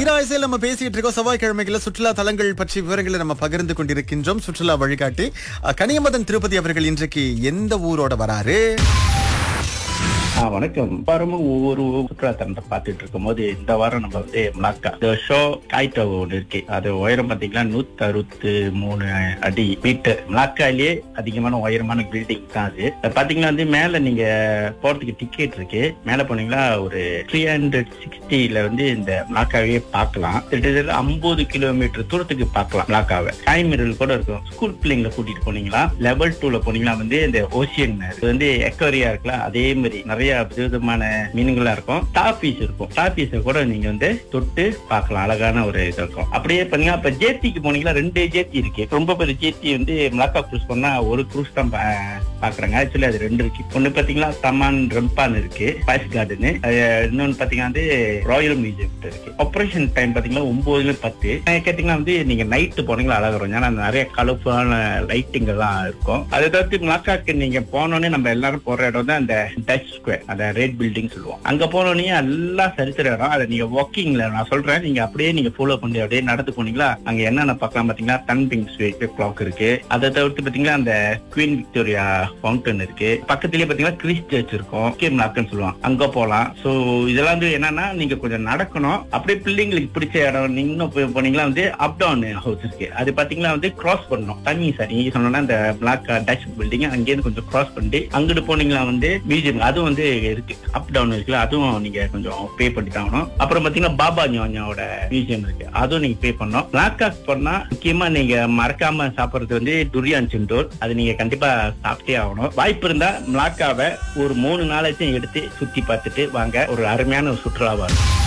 தீராயசையில் நம்ம பேசிட்டு இருக்கோம் செவ்வாய்க்கிழமைகள சுற்றுலா தலங்கள் பற்றி விவரங்களை நம்ம பகிர்ந்து கொண்டிருக்கின்றோம் சுற்றுலா வழிகாட்டி அஹ், கனியமதன் திருப்பதி அவர்கள் இன்றைக்கு எந்த ஊரோட வராரு ஆ, வணக்கம் வாரமும் ஒவ்வொரு சுற்றுலா தலத்தை பார்த்துட்டு இருக்கும் போது இந்த வாரம் நம்ம வந்து மலாக்கா இந்த ஷோ காய்டவ் ஒன்று இருக்கு அது உயரம் பாத்தீங்கன்னா நூத்தி அறுபத்தி மூணு அடி மீட்டர் மலாக்காலேயே அதிகமான உயரமான பில்டிங் தான் அது அது பாத்தீங்கன்னா வந்து மேல நீங்க போறதுக்கு டிக்கெட் இருக்கு மேல போனீங்கன்னா ஒரு த்ரீ ஹண்ட்ரட் சிக்ஸ்டில வந்து இந்த மலாக்காவே பார்க்கலாம் கிட்டத்தட்ட ஐம்பது கிலோமீட்டர் தூரத்துக்கு பார்க்கலாம் மலாக்காவை காய்மிரல் கூட இருக்கும் ஸ்கூல் பிள்ளைங்களை கூட்டிட்டு போனீங்களா லெவல் டூல போனீங்கன்னா வந்து இந்த ஓசியன் இது வந்து எக்கோரியா இருக்கலாம் அதே மாதிரி நிறைய விதவிதமான மீன்களா இருக்கும் டாபீஸ் இருக்கும் டாபீஸ கூட நீங்க வந்து தொட்டு பார்க்கலாம் அழகான ஒரு இது இருக்கும் அப்படியே பண்ணீங்கன்னா இப்ப ஜேத்திக்கு போனீங்கன்னா ரெண்டு ஜேத்தி இருக்கு ரொம்ப பெரிய ஜேத்தி வந்து மலாக்கா குரூஸ் பண்ணா ஒரு குரூஸ் தான் பா- பாக்குறாங்க ஆக்சுவலி அது ரெண்டு இருக்கு ஒண்ணு பாத்தீங்கன்னா தமான் ரெம்பான் இருக்கு ஸ்பைஸ் கார்டன் இன்னொன்னு பாத்தீங்கன்னா வந்து ராயல் மியூசியம் இருக்கு ஆபரேஷன் டைம் பாத்தீங்கன்னா ஒன்பதுல பத்து அஹ் கேட்டீங்கன்னா வந்து நீங்க நைட்டு போனீங்களா அழகா இருக்கும் ஏன்னா நிறைய கலர்ஃபுல்லான லைட்டிங் எல்லாம் இருக்கும் அதை தவிர்த்து மலாக்காக்கு நீங்க போனோடனே நம்ம எல்லாரும் போற இடம் தான் அந்த டச் ஸ்கொயர் அந்த ரெட் பில்டிங் சொல்லுவோம் அங்க போனோடனே எல்லாம் சரித்திர இடம் அதை நீங்க வாக்கிங்ல நான் சொல்றேன் நீங்க அப்படியே நீங்க ஃபாலோ பண்ணி அப்படியே நடந்து போனீங்களா அங்க என்னென்ன பார்க்கலாம் பாத்தீங்கன்னா தன்பிங் ஸ்வீட் கிளாக் இருக்கு அதை தவிர்த்து பாத்தீங்கன்னா அந்த குவீன் விக்டோரியா ஃபவுண்டன் இருக்கு பக்கத்துலயே பாத்தீங்கன்னா கிறிஸ் சர்ச் இருக்கும் கேம் நாக்குன்னு சொல்லுவாங்க அங்க போலாம் சோ இதெல்லாம் வந்து என்னன்னா நீங்க கொஞ்சம் நடக்கணும் அப்படியே பிள்ளைங்களுக்கு பிடிச்ச இடம் நீங்க இன்னும் போய் போனீங்கன்னா வந்து அப் டவுன் ஹவுஸ் இருக்கு அது பாத்தீங்கன்னா வந்து கிராஸ் பண்ணணும் தண்ணி சார் நீங்க சொன்னா இந்த பிளாக் டச் பில்டிங் அங்கேயிருந்து கொஞ்சம் கிராஸ் பண்ணிட்டு அங்கிட்டு போனீங்கன்னா வந்து மியூசியம் அதுவும் வந்து இருக்கு அப் டவுன் இருக்குல்ல அதுவும் நீங்க கொஞ்சம் பே பண்ணி தான் ஆகணும் அப்புறம் பாத்தீங்கன்னா பாபா ஞானோட மியூசியம் இருக்கு அதுவும் நீங்க பே பண்ணணும் பிளாக் பண்ணா முக்கியமா நீங்க மறக்காம சாப்பிடுறது வந்து துரியான் சிண்டோர் அது நீங்க கண்டிப்பா சாப்பிட்டே ஆகணும் வாய்ப்பு இருந்தா மிளாக்காவை ஒரு மூணு நாளைக்கும் எடுத்து சுத்தி பார்த்துட்டு வாங்க ஒரு அருமையான ஒரு சுற்றுலாவா இருக்கும்